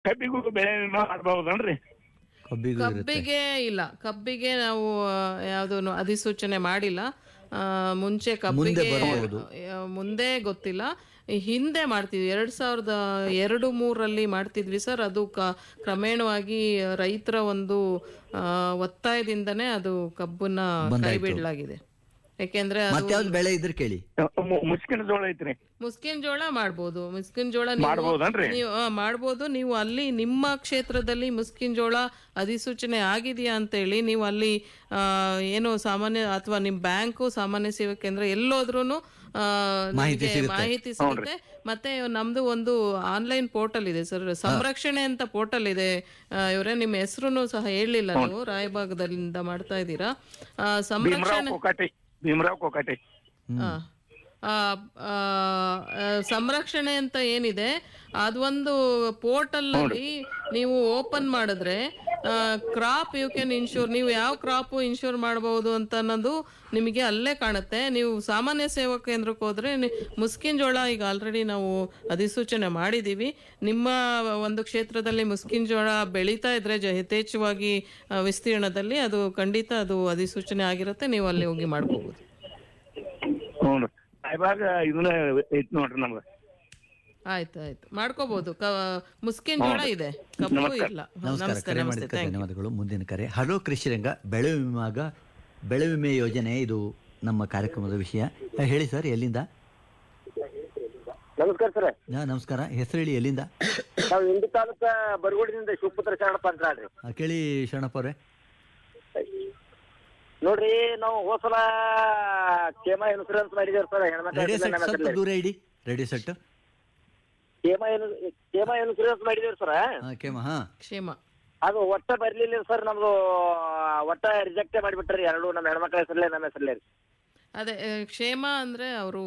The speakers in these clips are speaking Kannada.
ಕಬ್ಬಿಗೂ ಬೆಳೆ ವಿಮೆ ಮಾಡ್ಬಹುದನ್ರಿ ಕಬ್ಬಿಗೂ ಇರುತ್ತೆ ಕಬ್ಬಿಗೆ ಇಲ್ಲ ಕಬ್ಬಿಗೆ ನಾವು ಯಾವ್ದು ಅಧಿಸೂಚನೆ ಮಾಡಿಲ್ಲ ಆ, ಮುಂಚೆ ಕಬ್ಬಿಗೆ ಬರ್ಬೋದು. ಆ, ಮುಂದೆ ಗೊತ್ತಿಲ್ಲ ಈ ಹಿಂದೆ ಮಾಡ್ತಿದ್ವಿ ಎರಡ್ ಸಾವಿರದ ಎರಡು ಮೂರಲ್ಲಿ ಮಾಡ್ತಿದ್ವಿ ಸರ್ ಅದು ಕ ಕ್ರಮೇಣವಾಗಿ ರೈತರ ಒಂದು ಆ, ಒತ್ತಾಯದಿಂದನೇ ಅದು ಕಬ್ಬನ್ನ ಕೈ ಬಿಡಲಾಗಿದೆ ಯಾಕೆಂದ್ರೆ ಅದು ಮತ್ತೆ ಯಾವ್ದು ಬೆಳೆ ಇದ್ರೆ ಕೇಳಿ ಮು- ಮುಸ್ಕಿನ ಜೋಳ ಐತ್ರಿ ಮುಸ್ಕಿನ್ ಜೋಳ ಮಾಡ್ಬೋದು ಮುಸ್ಕಿನ್ ಜೋಳ ನೀವು- ಮಾಡ್ಬೋದನ್ರಿ? ನೀವು ಆ, ಮಾಡ್ಬೋದು ನೀವು ಅಲ್ಲಿ ನಿಮ್ಮ ಕ್ಷೇತ್ರದಲ್ಲಿ ಮುಸ್ಕಿನ್ ಜೋಳ ಅಧಿಸೂಚನೆ ಆಗಿದೆಯಾ ಅಂತೇಳಿ ನೀವು ಅಲ್ಲಿ ಆ, ಏನು ಸಾಮಾನ್ಯ ಅಥವಾ ನಿಮ್ ಬ್ಯಾಂಕು ಸಾಮಾನ್ಯ ಸೇವಾ ಕೇಂದ್ರ ಎಲ್ಲೋದ್ರೂನು ಆ, ಮಾಹಿತಿ ನಿಮ್ಗೆ ಸಿಗುತ್ತೆ. ಮಾಹಿತಿ ಸಿಗುತ್ತೆ ಮತ್ತೆ ನಮ್ದು ಒಂದು ಆನ್ಲೈನ್ ಪೋರ್ಟಲ್ ಇದೆ ಸರ್ ಸಂರಕ್ಷಣೆ ಅಂತ ಪೋರ್ಟಲ್ ಇದೆ ಇವರೇ ನಿಮ್ಮ ಹೆಸರು ಸಹ ಹೇಳಲಿಲ್ಲ ನೀವು ರಾಯಭಾಗದಿಂದ ಮಾಡ್ತಾ ಇದ್ದೀರಾ ಆ, ಭೀಮರಾವ್ ಸಂರಕ್ಷಣೆ ಕೋಕಾಟಿ ಭೀಮರಾವ್ ಕೋಕಾಟಿ ಆ, ಆ, ಆ, ಆ, ಸಂರಕ್ಷಣೆ ಅಂತ ಏನಿದೆ ಅದೊಂದು ಪೋರ್ಟಲ್ ಅಲ್ಲಿ ನೀವು ಓಪನ್ ಮಾಡಿದ್ರೆ ಕ್ರಾಪ್ ಯು ಕ್ಯಾನ್ ಇನ್ಶೂರ್ ನೀವು ಯಾವ ಕ್ರಾಪ್ ಇನ್ಶೂರ್ ಮಾಡಬಹುದು ಅಂತ ಅನ್ನೋದು ನಿಮಗೆ ಅಲ್ಲೇ ಕಾಣುತ್ತೆ ನೀವು ಸಾಮಾನ್ಯ ಸೇವಾ ಕೇಂದ್ರಕ್ಕೆ ಹೋದ್ರೆ ನಿ- ಮುಸ್ಕಿನ್ ಜೋಳ ಈಗ ಆಲ್ರೆಡಿ ನಾವು ಅಧಿಸೂಚನೆ ಮಾಡಿದೀವಿ ನಿಮ್ಮ ಒಂದು ಕ್ಷೇತ್ರದಲ್ಲಿ ಮುಸ್ಕಿನ್ ಜೋಳ ಬೆಳೀತಾ ಇದ್ರೆ ಜ ಯಥೇಚ್ಛವಾಗಿ ಆ, ವಿಸ್ತೀರ್ಣದಲ್ಲಿ ಅದು ಖಂಡಿತ ಅದು ಅಧಿಸೂಚನೆ ಆಗಿರುತ್ತೆ ನೀವು ಅಲ್ಲಿ ಹೋಗಿ ಮಾಡ್ಕೋಬಹುದು ಹ್ಞೂ ಇವಾಗ ಇದನ್ನ ಐತ್ ನೋಡ್ರಿ ನಮ್ಗೆ ಆಯ್ತು ಆಯ್ತು ಮಾಡ್ಕೋಬಹುದು ಕ ಮುಸ್ಕಿನ್ ಜೋಳ ಇದೆ ಕಬ್ಬು ಇಲ್ಲ ನಮಸ್ಕಾರ ನಮಸ್ತೆ ಕರೆ ನಮಸ್ತೆ ಮಾಡಿದ್ದಕ್ಕೆ ಥ್ಯಾಂಕ್ ಯು ಧನ್ಯವಾದಗಳು ಮುಂದಿನ ಕರೆ ಹಲೋ ಕೃಷಿರಂಗ ಬೆಳೆ ವಿಮಾಗ ಬೆಳೆ ವಿಮೆ ಯೋಜನೆ ಇದು ನಮ್ಮ ಕಾರ್ಯಕ್ರಮದ ವಿಷಯ ಆ, ಹೇಳಿ ಸರ್ ಎಲ್ಲಿಂದ ನಮಸ್ಕಾರ ಸರ್ ಹಾ, ನಮಸ್ಕಾರ ಹೆಸರು ಹೇಳಿ ಎಲ್ಲಿಂದ ನಾವು ಇಂಡಿ ತಾಲೂಕ ಬರಗುಡಿನಿಂದ ಶಿವಪುತ್ರ ಶರಣಪ್ಪ ಅಂತ ಹೇಳ್ರಿ ಆ, ಕೇಳಿ ಶರಣಪ್ಪ ಅವರೇ ನೋಡ್ರಿ ನಾವು ಹೋಸಲ ಕೇಮ ಇನ್ಸೂರೆನ್ಸ್ ಮಾಡಿದೇವ್ರಿ ಸರ್ ರೇಡಿಯೋ ಸೆಟ್ ಸ್ವಲ್ಪ ಹೆಣ್ಮಕ್ಳು ದೂರ ಇಡಿ radio set Kshema Kshema insurance ಮಾಡಿದೇವ್ರಿ ಸರ್ ಕೇಮ ಹಾ ಕ್ಷೇಮ ಅದು ಒಟ್ಟ ಬರ್ಲಿಲ್ಲ ಸರ್ ನಮ್ದು ಒಟ್ಟ ರಿಜೆಕ್ಟ್ ಮಾಡಿಬಿಟ್ರಿ ಎರಡು ನಮ್ಮ ಹೆಣ್ಮಕ್ಳ ಹೆಸರಲ್ಲೇ ನಮ್ಮ ಹೆಸರಲ್ಲೇ ರೀ ಅದೇ ಆ, ಕ್ಷೇಮ ಅಂದ್ರೆ ಅವರು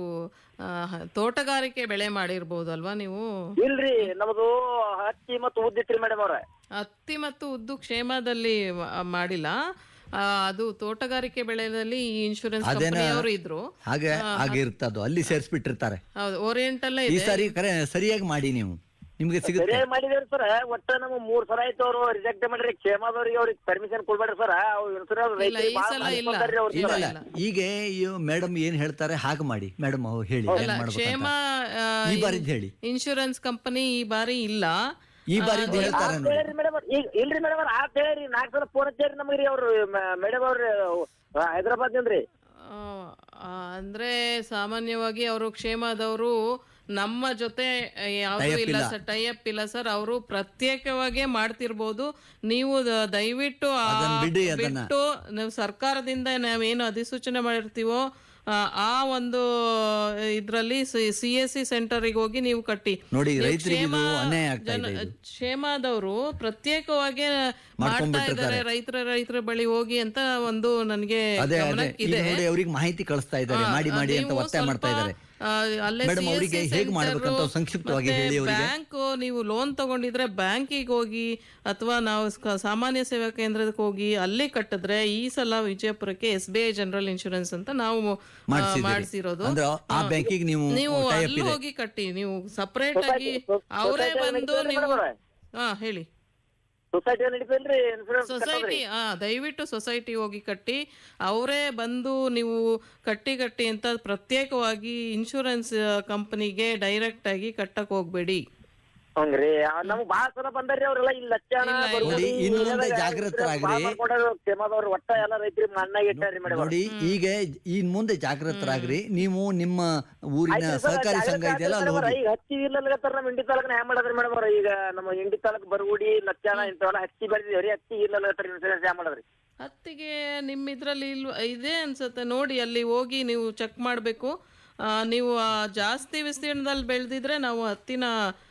ತೋಟಗಾರಿಕೆ ಬೆಳೆ ಮಾಡಿರ್ಬೋದು ಅಲ್ವಾ ನೀವು ಇಲ್ರಿ ನಮ್ದು ಹತ್ತಿ ಮತ್ತು ಉದ್ದಿತ್ರಿ ಮೇಡಮ್ ಅವ್ರ ಹತ್ತಿ ಮತ್ತು ಉದ್ದು ಕ್ಷೇಮದಲ್ಲಿ ಮ- ಮಾಡಿಲ್ಲ ಆ, ಅದು ತೋಟಗಾರಿಕೆ ಬೆಳೆದಲ್ಲಿ ಈ ಇನ್ಶೂರೆನ್ಸ್ ಅದೇನ- ಕಂಪನಿಯವರು ಇದ್ರು ಹಾಗೆ ಹಾಗೆ ಇರ್ತದು ಅಲ್ಲಿ ಸೇರಿಸ್ಬಿಟ್ಟಿರ್ತಾರೆ ಹೌದು ಓರಿಯೆಂಟಲ್ಲೇ ಈ ಇದೆ ಸಾರಿ ಕರೆ ಸರಿಯಾಗಿ ಮಾಡಿ ನೀವು ನಿಮ್ಗೆ ಸಿಗುತ್ತೆ ಸರಿಯಾಗಿ ಮಾಡಿದೇವ್ರಿ ಸರ್ ಒಟ್ಟ ನಮ್ಗೆ ಮೂರ್ ಸಲ ಆಯ್ತು ಅವ್ರು ರಿಜೆಕ್ಟ್ ಮಾಡ್ರಿ ಕ್ಷೇಮದವ್ರಿಗೆ ಅವ್ರಿಗೆ ಪರ್ಮಿಷನ್ ಕೊಡ್ಬೇಡ್ರಿ ಸರ್ ಅವ್ರು ಇನ್ಸೂರೆನ್ಸ್ ಇಲ್ಲ, ಈ ಸಲ ಇಲ್ಲ. ಅವ್ರು ಇಲ್ಲ ಇಲ್ಲ ಈಗ ಮೇಡಮ್ ಏನ್ ಹೇಳ್ತಾರೆ ಹಾಗೆ ಮಾಡಿ ಮೇಡಮ್ ಅವ್ರು ಹೇಳಿ ಏನ್ ಅಲ್ಲ ಮಾಡ್ಬೇಕು ಕ್ಷೇಮ ಅಂತ. ಈ ಬಾರಿದ್ ಹೇಳಿ ಇನ್ಶೂರೆನ್ಸ್ ಕಂಪನಿ ಈ ಬಾರಿ ಇಲ್ಲ ಈ ಬಾರಿದ್ ಹೇಳ್ತಾರೆ ನೋಡಿ ಹೇಳ್ರಿ ಮೇಡಮ್ ಈಗ ಇಲ್ರಿ ಮೇಡಮ್ ಅವ್ರ ಆತ್ ಹೇಳ್ರಿ ನಾಲ್ಕು ಸಲ ಫೋನ್ ಹಚ್ಚಾರಿ ನಮ್ಗ್ರಿ ಅವ್ರು ಮೇಡಮ್ ಅವ್ರು ಹೈದರಾಬಾದ್ ರೀ ಆ, ಆ, ಅಂದ್ರೆ ಸಾಮಾನ್ಯವಾಗಿ ಅವರು ಕ್ಷೇಮದವರು ನಮ್ಮ ಜೊತೆ ಯಾವ್ದು Tie-up ಇಲ್ಲ ಇಲ್ಲ. ಸರ್ ಟೈಅಪ್ ಇಲ್ಲ ಸರ್ ಅವರು ಪ್ರತ್ಯೇಕವಾಗೇ ಮಾಡ್ತಿರ್ಬೋದು ನೀವು ದ- ದಯವಿಟ್ಟು ಆ ಅದನ್ನ ಬಿಡಿ ಅದನ್ನ. ಬಿಟ್ಟು ನಾವು ಸರ್ಕಾರದಿಂದ ನಾವೇನು ಅಧಿಸೂಚನೆ ಮಾಡಿರ್ತೀವೋ ಆ, ಆ ಒಂದು ಇದ್ರಲ್ಲಿ ಸಿ ಎಸ್ ಸಿ ಸೆಂಟರ್ಗೆ ಹೋಗಿ ನೀವು ಕಟ್ಟಿ ನೋಡಿ, ನೀವು ರೈತರಿಗೆ ಇದು ಕ್ಷೇಮ ಅನ್ಯಾಯ ಆಗ್ತಾ ಜನ- ಇದೆ ಇದು. ಕ್ಷೇಮದವರು ಪ್ರತ್ಯೇಕವಾಗಿ ಮಾಡ್ತಾ ಮಾಡ್ಕೊಂಡ್ಬಿಟ್ಟಿರ್ತಾರೆ. ಇದ್ದಾರೆ ರೈತರ ರೈತರ ಬಳಿ ಹೋಗಿ ಅಂತ ಒಂದು ನನಗೆ ಅದೇ ಅದೇ ಈಗ ಗಮನಕ್ಕಿದೆ ನೋಡಿ ಅವ್ರಿಗೆ ಮಾಹಿತಿ ಕಳಿಸ್ತಾ ಇದ್ದಾರೆ ಮಾಡಿ ಮಾಡಿ ಅಂತ ನೀವು ಒತ್ತಾಯ ಮಾಡ್ತಾ ಸ್ವಲ್ಪ, ಇದ್ದಾರೆ ಆ, ಅಲ್ಲೇ Madam, CSC ಅವರಿಗೆ ಹೇಗ್ center, ಮಾಡ್ಬೇಕಂತ ಸಂಕ್ಷಿಪ್ತವಾಗಿ ಮತ್ತೆ ಹೇಳಿ ಅವರಿಗೆ. ಬ್ಯಾಂಕ್ ನೀವು ಲೋನ್ ತಗೊಂಡಿದ್ರೆ ಬ್ಯಾಂಕಿಗೆ ಹೋಗಿ ಅಥವಾ ನಾವು ಸ- ಸಾಮಾನ್ಯ ಸೇವಾ ಕೇಂದ್ರಕ್ಕೆ ಹೋಗಿ ಅಲ್ಲಿ ಕಟ್ಟಿದ್ರೆ ಈ ಸಲ ವಿಜಯಪುರಕ್ಕೆ S B I general insurance ಅಂತ ನಾವು ಆ, ಮಾಡ್ಸಿದ್ದೀರಿ. ಮಾಡ್ಸಿರೋದು ಅಂದ್ರೆ ಆ ಬ್ಯಾಂಕಿಗೆ ನೀವು ನೀವು tie up ಅಲ್ಲಿ ಇದೆ. ಹೋಗಿ ಕಟ್ಟಿ ನೀವು ಸಪರೇಟ್ ಆಗಿ ಅವರೇ ಬಂದು ನೀವು ಹಾ ಹೇಳಿ ಸೊಸೈಟಿ ನಡೀತಲ್ರಿ ಇನ್ಸೂರೆನ್ಸ್ ಸೊಸೈಟಿ ಆ ದಯವಿಟ್ಟು ಸೊಸೈಟಿ ಹೋಗಿ ಕಟ್ಟಿ ಅವರೇ ಬಂದು ನೀವು ಕಟ್ಟಿ ಕಟ್ಟಿ ಅಂತ ಪ್ರತ್ಯೇಕವಾಗಿ ಇನ್ಶೂರೆನ್ಸ್ ಕಂಪನಿಗೆ ಡೈರೆಕ್ಟ್ ಆಗಿ ಕಟ್ಟಕ್ ಹೋಗ್ಬೇಡಿ ಹಂಗ್ರಿ ನಮ್ಗ್ ಬಾಳ ಸಲ ಬಂದಾರ್ರಿ ಅವ್ರೆಲ್ಲ ಇಲ್ಲಿ ಲಕ್ಷಣ ಇಲ್ಲ, ಇಲ್ಲ. ನೋಡಿ, ಇನ್ನು ಮುಂದೆ ಜಾಗೃತರಾಗ್ರಿ. ಕ್ಷೇಮದವ್ರು ಒಟ್ಟ ಎಲ್ಲ ರೈತರಿಗೆ ಮಣ್ಣಾಗ ಇಟ್ಟಾರಿ ಮೇಡಮ್ ನೋಡಿ ಈಗ ಇನ್ ಮುಂದೆ ಜಾಗೃತರಾಗ್ರಿ ನೀವು ನಿಮ್ಮ ಊರಿನ ಸಹಕಾರಿ ಸಂಘ ಇದೆಯಲ್ಲ ಅಲ್ಲಿ ಹೋಗಿ ಈಗ ಹತ್ತಿ ಇರ್ಲಲ್ಲಗತ್ತಾರ ನಮ್ಮ ಇಂಡಿ ತಾಲೂಕ್ನ ಹ್ಯಾಂಗ ಮಾಡದ್ರಿ ಮೇಡಮ್ ಅವ್ರ ಈಗ ನಮ್ಮ ಇಂಡಿ ತಾಲೂಕ್ ಬರಗುಡಿ ಲಕ್ಷಣ ಇಂಥವೆಲ್ಲ ಹತ್ತಿ ಬೆಳೆದಿದೇವ್ರಿ ಹತ್ತಿ ಇರ್ಲಲ್ಲಗತ್ತಾರ ಇನ್ಸೂರೆನ್ಸ್ ಹ್ಯಾಂಗ ಮಾಡದ್ರಿ ಹತ್ತಿಗೆ ನಿಮ್ಮ ಇದ್ರಲ್ಲಿ ಇಲ್ವ ಇದೆ ಅನ್ಸುತ್ತೆ ನೋಡಿ ಅಲ್ಲಿ ಹೋಗಿ ನೀವು ಚೆಕ್ ಮಾಡಬೇಕು ನೀವು ಆ, ಜಾಸ್ತಿ ವಿಸ್ತೀರ್ಣದಲ್ಲಿ ಬೆಳೆದಿದ್ರೆ ನಾವು ಹತ್ತಿನ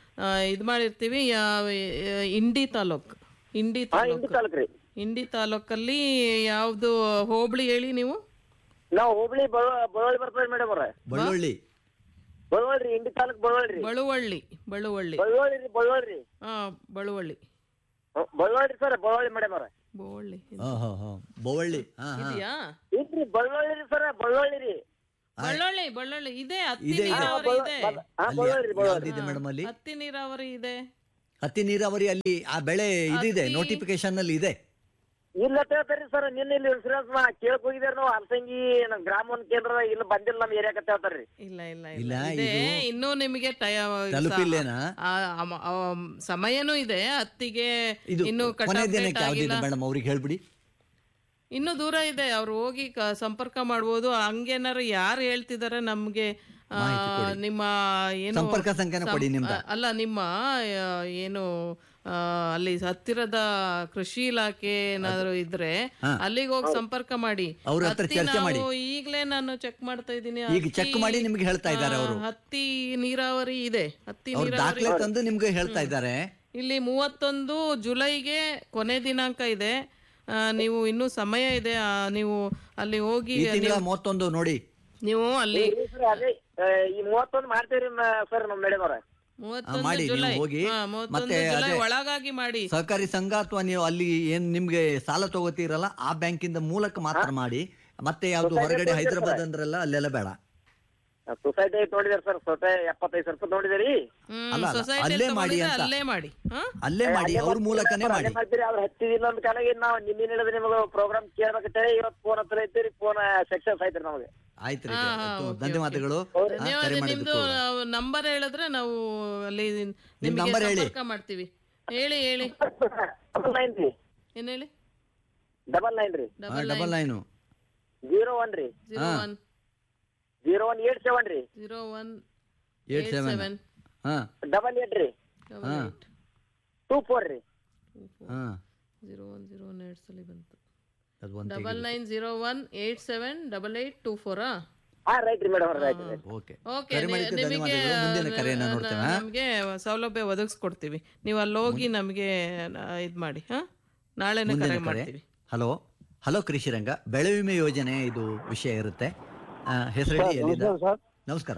ಇದು ಮಾಡಿರ್ತೀವಿ ಯಾ- ಇಂಡಿ ತಾಲೂಕ್ ಇಂಡಿ ಹಾ ಇಂಡಿ ತಾಲೂಕ್ ತಾಲೂಕ್ ರೀ ಇಂಡಿ ತಾಲೂಕಲ್ಲಿ ಯಾವ್ದು ಹೋಬಳಿ ಹೇಳಿ ನೀವು ನಾವು ಹುಬ್ಳಿ ಬಳ- ಬಳ್ಳೊಳ್ಳಿ ಬರ್ತೇವೆ ಮೇಡಮ್ ಅವ್ರ ಬಳ್ಳುಳ್ಳಿ ಬಳ್ಳೊಳ್ಳಿ ಇಂಡಿ ತಾಲೂಕ್ ಬಳ್ಳೊಳ್ಳಿ ಬಳುವಳ್ಳಿ ಬಳುವಳ್ಳಿ ಬಳ್ಳೊಳ್ಳಿ ರೀ ಬಳ್ಳೊಳ್ಳಿ ಹಾ ಬಳುವಳ್ಳಿ ಹ್ಮ್, ಬಳ್ಳೊಳ್ಳಿ ಸರ್ ಬಳ್ಳೊಳ್ಳಿ ಮೇಡಮ್ ಅವ್ರ ಬಳುವಳ್ಳಿ ಹಾ ಹಾ ಹಾ ಬೊವಳ್ಳಿ ಹಾ ಹಾ ಇದೆಯಾ ಇಲ್ರಿ ಬಳ್ಳೊಳ್ಳಿ ರೀ ಸರ್ ಬಳ್ಳೊಳ್ಳಿ ರೀ ಬಳ್ಳೊಳ್ಳಿ ಬಳ್ಳೊಳ್ಳಿ ಇದೆ ಹತ್ತಿ ಇದೆ, ಇದೆ. ನೀರಾವರಿ ಇದೆ ಹಾ ಅಲ್ಲಿ ಬಳ್ಳೊಳ್ಳಿ ರೀ ಬಳ್ಳೊಳ್ಳಿ ಯಾವ್ದಿದೆ ಮೇಡಮ್ ಅಲ್ಲಿ ಹತ್ತಿ ನೀರಾವರಿ ಇದೆ ಹತ್ತಿ ನೀರಾವರಿ ಅಲ್ಲಿ ಆ ಬೆಳೆ ಇದಿದೆ ಹತ್ತಿ- ನೋಟಿಫಿಕೇಶನ್ ಅಲ್ಲಿ ಇದೆ ಇಲ್ಲ ಅಂತ ಹೇಳ್ತಾರ್ರಿ ಸರ್ ನಿನ್ನೆ ಇಲ್ಲಿ ಇನ್ಸೂರೆನ್ಸ್ ಕೇಳಕ್ ಹೋಗಿದಾರ ನಾವು ಹಲಸಂಗಿ ನಮ್ ಗ್ರಾಮ ಒಂದ್ ಕೇಂದ್ರ ಇಲ್ಲ ಬಂದಿಲ್ಲ ನಮ್ ಏರಿಯಾಕ ಅಂತ ಹೇಳ್ತಾರ್ರಿ ಇಲ್ಲ ಇಲ್ಲ ಇಲ್ಲ, ಇಲ್ಲ ಇದೆ ಇದು ಇನ್ನೂ ನಿಮಗೆ ಟಯ ತಲುಪಿಲ್ಲೇನಾ? ಆ, ಅಮ- ಆ, ಸಮಯನೂ ಇದೆ ಹತ್ತಿಗೆ ಇದು ಇನ್ನು ಕೊನೆ ಕಟಾವ್ date ದಿನಕ್ಕೆ ಯಾವ್ದಿದೆ ಆಗಿಲ್ಲ ಮೇಡಮ್ ಅವ್ರಿಗೆ ಹೇಳ್ಬಿಡಿ ಇನ್ನು ದೂರ ಇದೆ ಅವ್ರು ಹೋಗಿ ಕ- ಸಂಪರ್ಕ ಮಾಡ್ಬೋದು ಹಂಗೇನಾರು ಯಾರು ಹೇಳ್ತಿದಾರೆ ನಮ್ಗೆ ಆ, ಮಾಹಿತಿ ಕೊಡಿ. ನಿಮ್ಮ ಏನು ಸಂಪರ್ಕ ಸಂಖ್ಯೆನ ಕೊಡಿ ಸಂ- ನಿಮ್ದು. ಅಲ್ಲ ನಿಮ್ಮ ಆ, ಏನು ಆ, ಅಲ್ಲಿ ಹತ್ತಿರದ ಕೃಷಿ ಇಲಾಖೆ ಏನಾದ್ರು ಇದ್ರೆ ಅಲ್ಲಿಗೆ ಹೋಗಿ ಸಂಪರ್ಕ ಮಾಡಿ ಅವ್ರ ಹತ್ರ ಹತ್ತಿ ಚರ್ಚೆ ಮಾಡಿ. ನಾವು ಈಗ್ಲೇ ನಾನು ಚೆಕ್ ಮಾಡ್ತಾ ಇದ್ದೀನಿ ಈಗ ಚೆಕ್ ಮಾಡಿ ನಿಮ್ಗೆ ಹೇಳ್ತಾ ಇದ್ದಾರೆ ಅವರು ಹತ್ತಿ ನೀರಾವರಿ ಇದೆ ಹತ್ತಿ ಅವ್ರು ನೀರಾವರಿ ದಾಖಲೆ ತಂದು ನಿಮ್ಗೆ ಹೇಳ್ತಾ ಇದ್ದಾರೆ ಇಲ್ಲಿ ಮೂವತ್ತೊಂದು ಜುಲೈಗೆ ಕೊನೆ ದಿನಾಂಕ ಇದೆ ಆ, ನೀವು ಇನ್ನೂ ಸಮಯ ಇದೆ ಆ, ನೀವು ಅಲ್ಲಿ ಹೋಗಿ ಈ ತಿಂಗಳ ಮೂವತ್ತೊಂದು ನೋಡಿ ನೀವು ಅಲ್ಲಿ ಸರ್ ಅದೇ ಆ, ಈ ಮೂವತ್ತೊಂದು ಮಾಡ್ತೇವ್ರಿ ಸರ್ ನಮ್ ಮೇಡಮ್ ಅವ್ರ ಮೂವತ್ತೊಂದು ಮಾಡಿ, ನೀವು ಜುಲೈ ಹೋಗಿ. ಹಾ, ಮೂವತ್ತೊಂದು ಮತ್ತೆ ಜುಲೈ ಅದೇ- ಒಳಗಾಗಿ ಮಾಡಿ ಸಹಕಾರಿ ಸಂಘ ಅಥವಾ ನೀವು ಅಲ್ಲಿ ಏನ್ ನಿಮ್ಗೆ ಸಾಲ ತಗೋತೀರಲ್ಲ ಆ ಬ್ಯಾಂಕಿಂದ ಮೂಲಕ ಮಾತ್ರ ಮಾಡಿ ಮತ್ತೆ ಯಾವ್ದು ಹೊರಗಡೆ ಹೈದರಾಬಾದ್ ಅಂದ್ರಲ್ಲ ಅಲ್ಲೆಲ್ಲ ಬೇಡ ಸೊಸೈಟಿ ನೋಡಿದಾರೆ ಸರ್ ಸೊಸೈ ಎಪ್ಪತ್ತೈದು ಸಾವಿರ ರೂಪಾಯಿ ನೋಡಿದಾರಿ ಹ್ಮ್ ಅಲ್ಲ, ಅಲ್ಲ, ಸೊಸೈಟಿ ಅಲ್ಲೇ ಮಾಡಿ ಅಂತ. ಅಲ್ಲೇ ಮಾಡಿ ಹಾ ಅಲ್ಲೇ ಮಾಡಿ ಅವ್ರ ಮೂಲಕನೇ ಮಾಡಿ ಮಾಡ್ತೀರಿ ಅವ್ರು ಹತ್ತಿದಿಲ್ಲ ಅಂತ ಕಾಲಾಗಿ ನಾವು ನಿನ್ನೆ ಹೇಳಿದ್ರೆ ನಿಮಗೆ ಪ್ರೋಗ್ರಾಮ್ ಕೇಳ್ಬೇಕಂತೇಳಿ ಇವತ್ತು ಫೋನ್ ಹತ್ರ ಐತಿರಿ ಫೋನ್ ಸಕ್ಸಸ್ ಆಯ್ತ್ರಿ ನಮಗೆ ಆಯ್ತು ರೀ ಹಾ, ಹಾ, ಆಯ್ತು. ಓಕೆ, ಧನ್ಯವಾದಗಳು ಹಾ, ಧನ್ಯವಾದ ಕರೆ ನಿಮ್ದು ಮಾಡಿದ್ದಕ್ಕೂ. ನಂಬರ್ ಹೇಳಿದ್ರೆ ನಾವು ಅಲ್ಲಿ ನಿಮ್ಗೆ ನಂಬರ್ ಹೇಳಿ. ಸಂಪರ್ಕ ಮಾಡ್ತೀವಿ ಹೇಳಿ ಹೇಳಿ ಡಬಲ್ ನೈನ್ ರೀ ಏನ್ ಹೇಳಿ ಡಬಲ್ ನೈನ್ ರೀ ಹಾ, double double nine zero one ರೀ ಜೀರೋ ಹಾ. One zero one eight seven ರೀ zero one eight seven seven ಹಾ ಡಬಲ್ ಏಟ್ ರೀ ಡಬಲ್ ಹಾ. ಏಟ್ ಟೂ ಫೋರ್ ರೀ ಹಾ zero one zero one eight ಸಲ ಬಂತು ಅದು ಒಂದು double nine zero one eight seven double eight two ಫೋರಾ ಹಾ ರೈಟ್ ರೀ ಮೇಡಮ್ ಅವ್ರ ರೈಟ್ ರೈಟ್ ಓಕೆ ಓಕೆ ಕರೆ ಮಾಡಿದ್ದಕ್ಕೆ ನಿಮಗೆ ಧನ್ಯವಾದಗಳು ಮುಂದಿನ ಕರೆಯನ್ನ ನೋಡ್ತೇವೆ ಹಾ? ನಮಗೆ ಸೌಲಭ್ಯ ಒದಗಿಸ್ಕೊಡ್ತೀವಿ ನೀವು ಅಲ್ಲಿ ಹೋಗಿ ನಮಗೆ ಇದು ಮಾಡಿ ಹಾ ನಾಳೆನೇ ಕರೆ ಮುಂದಿನ ಕರೆ ಮಾಡ್ತೀವಿ ಹಲೋ ಹಲೋ ಕೃಷಿ ರಂಗ ಬೆಳೆ ವಿಮೆ ಯೋಜನೆ ಇದು ವಿಷಯ ಇರುತ್ತೆ ಆ, ಹೆಸರು ಹೇಳಿ ಎಲ್ಲಿಂದ ಸರ್ ನಮಸ್ಕಾರ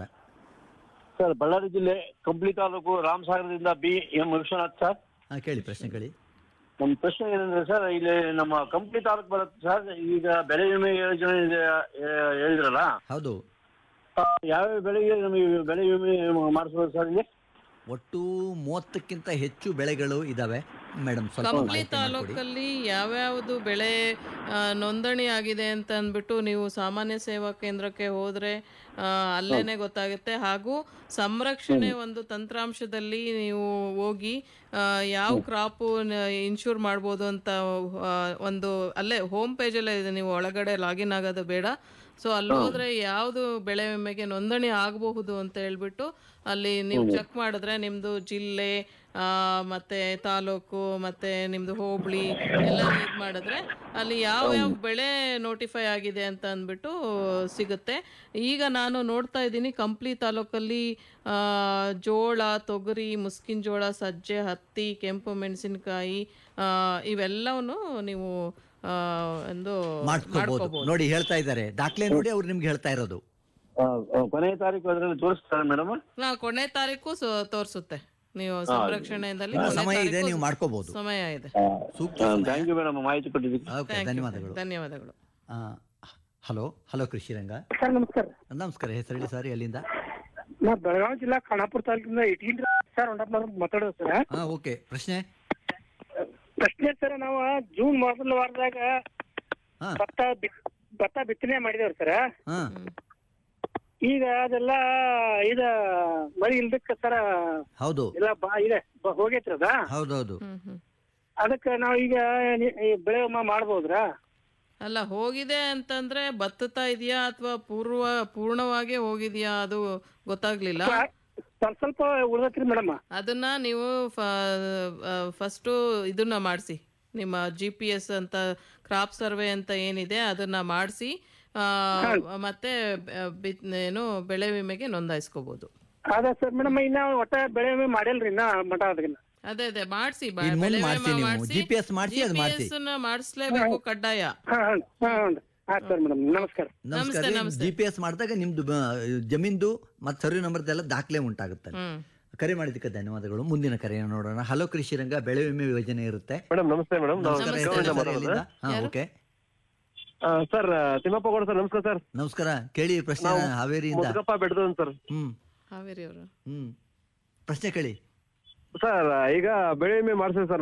ಸರ್ ಬಳ್ಳಾರಿ ಜಿಲ್ಲೆ ಕಂಪ್ಲಿ ತಾಲೂಕು ರಾಮಸಾಗರದಿಂದ ಬಿ ಎಂ ವಿಶ್ವನಾಥ್ ಸರ್ ಹಾ ಕೇಳಿ ಪ್ರಶ್ನೆ ಕೇಳಿ ನಮ್ಮ ಪ್ರಶ್ನೆ ಏನಂದ್ರೆ ಸರ್ ಇಲ್ಲಿ ನಮ್ಮ ಕಂಪ್ಲಿ ತಾಲೂಕು ಬರುತ್ತೆ ಸರ್ ಈಗ ಬೆಳೆ ವಿಮೆ ಯೋಜನೆ ಇದೆ ಆ, ಹೇಳಿದ್ರಲ್ಲ ಹೌದು ಆ, ಯಾವ್ಯಾವ ಬೆಳೆಗೆ ನಮಗೆ ಬೆಳೆ ವಿಮೆ ಮಾಡಿಸ್ಬೋದು ಸರ್ ಇಲ್ಲಿ ಒಟ್ಟು ಮೂವತ್ತಕ್ಕಿಂತ ಹೆಚ್ಚು ಬೆಳೆಗಳು ಇದಾವೆ ಮೇಡಮ್ ಸ್ವಲ್ಪ ಕಂಪ್ಲಿ ಮಾಹಿತಿ ಮಾಡಿಕೊಡಿ. ತಾಲೂಕಲ್ಲಿ ಯಾವ್ಯಾವುದು ಬೆಳೆ ಆ, ನೋಂದಣಿ ಆಗಿದೆ ಅಂತ ಅಂದ್ಬಿಟ್ಟು ನೀವು ಸಾಮಾನ್ಯ ಸೇವಾ ಕೇಂದ್ರಕ್ಕೆ ಹೋದ್ರೆ ಆ, ಅಲ್ಲೇನೆ ಗೊತ್ತಾಗುತ್ತೆ ಹಾಗೂ ಸಂರಕ್ಷಣೆ ಒಂದು ತಂತ್ರಾಂಶದಲ್ಲಿ ನೀವು ಹೋಗಿ ಆ, ಯಾವ ಕ್ರಾಪು ಇನ್ಶೂರ್ ಮಾಡ್ಬೋದು ಅಂತ ಆ, ಒಂದು ಅಲ್ಲೇ ಹೋಮ್ ಪೇಜಲ್ಲೇ ಇದೆ ನೀವು ಒಳಗಡೆ ಲಾಗಿನ್ ಆಗೋದು ಬೇಡ ಸೊ ಅಲ್ಲಿ ಹೋದ್ರೆ ಯಾವುದು ಬೆಳೆ ವಿಮೆಗೆ ನೋಂದಣಿ ಆಗಬಹುದು ಅಂತ ಹೇಳ್ಬಿಟ್ಟು ಅಲ್ಲಿ ನೀವು ಚೆಕ್ ಮಾಡಿದ್ರೆ ನಿಮ್ದು ಜಿಲ್ಲೆ ಆ, ಮತ್ತೆ ತಾಲೂಕು ಮತ್ತೆ ನಿಮ್ದು ಹೋಬಳಿ ಎಲ್ಲ ಇದು ಮಾಡಿದ್ರೆ ಅಲ್ಲಿ ಯಾವ ಯಾವ ಬೆಳೆ ನೋಟಿಫೈ ಆಗಿದೆ ಅಂತ ಅಂದ್ಬಿಟ್ಟು ಸಿಗುತ್ತೆ ಈಗ ನಾನು ನೋಡ್ತಾ ಇದ್ದೀನಿ ಕಂಪ್ಲಿ ತಾಲೂಕಲ್ಲಿ ಆ, ಜೋಳ ತೊಗರಿ ಮುಸ್ಕಿನ ಜೋಳ ಸಜ್ಜೆ ಹತ್ತಿ ಕೆಂಪು ಮೆಣಸಿನಕಾಯಿ ಇವೆಲ್ಲವನ್ನು ನೀವು ಆ, ಒಂದು ಮಾಡ್ಕೋಬಹುದು ಮಾಡ್ಕೋಬಹುದು ನೋಡಿ ಹೇಳ್ತಾ ಇದ್ದಾರೆ ದಾಖಲೆ ನೋಡಿ ಅವ್ರು ನಿಮ್ಗೆ ಹೇಳ್ತಾ ಇರೋದು ಆ, ಆ, ಕೊನೆಯ ತಾರೀಕು ಅದರಲ್ಲಿ ತೋರಿಸ್ತಾರೆ ಮೇಡಮ್ ನಾ ಕೊನೆ ತಾರೀಕು ಸು- ತೋರ್ಸುತ್ತೆ ನೀವು ಸಂರಕ್ಷಣೆಯಲ್ಲಿ ಹಾ, ಕೊನೆ ಸಮಯ ಇದೆ ತಾರೀಕು ನೀವು ಮಾಡ್ಕೋಬಹುದು ಸಮಯ ಇದೆ ಸೂಕ್ತ ಥ್ಯಾಂಕ್ ಯು ಮೇಡಮ್ ಮಾಹಿತಿ ಕೊಟ್ಟಿದ್ದಕ್ಕೆ ಓಕೆ Thank you, ಧನ್ಯವಾದಗಳು ಧನ್ಯವಾದಗಳು ಆ, ಹಲೋ ಹಲೋ ಕೃಷಿ ರಂಗ ಸರ್ ನಮಸ್ಕಾರ ನಮಸ್ಕಾರ ಹೆಸರು ಹೇಳಿ ಸರ್ ಎಲ್ಲಿಂದ ನಾ ಬೆಳಗಾವಿ ಜಿಲ್ಲಾ ಖಾನಾಪುರ ತಾಲೂಕಿಂದ ಏಟೀನ್ ಸರ್ ಹೊಂಡಪ್ಪ ಮಾತಾಡೋದು ಸರ್ ಹಾ ಓಕೆ ಪ್ರಶ್ನೆ ಪ್ರಶ್ನೆ ಸರ್ ನಾವು ಜೂನ್ ಮೊದಲ ವಾರದಾಗ ಹಾ ಭತ್ತ ಬಿತ್ ಭತ್ತ ಬಿತ್ತನೆ ಮಾಡಿದೇವ್ರಿ ಸರ್ ಹಾ ಈಗ ಅದೆಲ್ಲ ಇದ ಮಳಿ ಇಲ್ದಕ್ಕ ಸರ್ ಹೌದು ಎಲ್ಲ ಬಾ ಇದೆ ಬ- ಹೋಗೈತ್ರಿ ಅದ ಹೌದೌದು ಹ್ಮ್ ಹ್ಮ್ ಅದಕ್ಕ ನಾವ್ ಈಗ ನಿ- ಈ ಬೆಳೆ ವಿಮಾ ಮಾಡ್ಬೋದ್ರಾ ಅಲ್ಲ ಹೋಗಿದೆ ಅಂತಂದ್ರೆ ಬತ್ತುತ್ತಾ ಇದೆಯಾ ಅಥವಾ ಪೂರ್ವ ಪೂರ್ಣವಾಗಿ ಹೋಗಿದ್ಯಾ ಅದು ಗೊತ್ತಾಗ್ಲಿಲ್ಲ ಸ್ವಲ್ಪ ಸ್ವಲ್ಪ ಉಳ್ದತ್ರಿ ಮೇಡಮ್ ಅದನ್ನ ನೀವು ಫಸ್ಟು ಇದನ್ನ ಮಾಡಿಸಿ ನಿಮ್ಮ ಜಿ ಪಿ ಎಸ್ ಅಂತ ಕ್ರಾಪ್ ಸರ್ವೆ ಅಂತ ಏನಿದೆ ಅದನ್ನ ಮಾಡಿಸಿ ಮತ್ತೆ ಬ- ಬಿತ್ ಏನು ಬೆಳೆ ವಿಮೆಗೆ ನೋಂದಾಯಿಸ್ಕೋಬಹುದು ಅದ ಸರ್ ಮೇಡಮ್ ಇನ್ನ ಒಟ್ಟ ಬೆಳೆ ವಿಮೆ ಮಾಡಿಲ್ರಿ ಇನ್ನ ಮಠ ಅದನ್ನ ಅದೇ ಅದೇ ಮಾಡಿಸಿ ಇನ್ ಮುಂದೆ ಮಾಡ್ಸಿ ನೀವು GPS ಮಾಡ್ಸಿ ಅದು ಮಾಡ್ಸಿ. ಮಾಡಿಸ್ಲೇಬೇಕು ಕಡ್ಡಾಯ ಹಾ ಹಾ ಹಾ ಆಯ್ತು ಸರ್ ಮೇಡಮ್ ನಮಸ್ಕಾರ ನಮಸ್ಕಾರ ನಮಸ್ತೆ. ಜಿ ಪಿ ಎಸ್ ಮಾಡಿದಾಗ ನಿಮ್ದು ಬ- ಜಮೀನ್ದು ಮತ್ತು ಸರ್ವೆ ನಂಬರ್ದೆಲ್ಲ ದಾಖಲೆ ಉಂಟಾಗುತ್ತೆ ಹ್ಮ್ ಕರೆ ಮಾಡಿದ್ದಕ್ಕೆ ಧನ್ಯವಾದಗಳು ಮುಂದಿನ ಕರೆಯನ್ನು ನೋಡೋಣ ಹಲೋ ಕೃಷಿ ರಂಗ ಬೆಳೆ ವಿಮೆ ಯೋಜನೆ ಇರುತ್ತೆ ಮೇಡಮ್ ನಮಸ್ತೆ ಮೇಡಮ್ ನಮಸ್ಕಾರ ನಮಸ್ತೆ, ಹೆಸರು ನಮಸ್ತೆ. ಸರ್ ಎಲ್ಲಿಂದ ಹಾ okay sir Thimmappa Gowda sir ನಮಸ್ಕಾರ ಸರ್ ನಮಸ್ಕಾರ ಕೇಳಿ ಪ್ರಶ್ನೆ ಹಾವೇರಿಯಿಂದ ಮುದ್ಗಪ್ಪ ಬೆಡ್ದು ಸರ್ ಹ್ಮ್ ಹಾವೇರಿ ಅವರು ಹ್ಮ್ ಪ್ರಶ್ನೆ ಕೇಳಿ ಸರ್ ಈಗ ಬೆಳೆ ವಿಮೆ ಮಾಡಿಸಿದೆ ಸರ್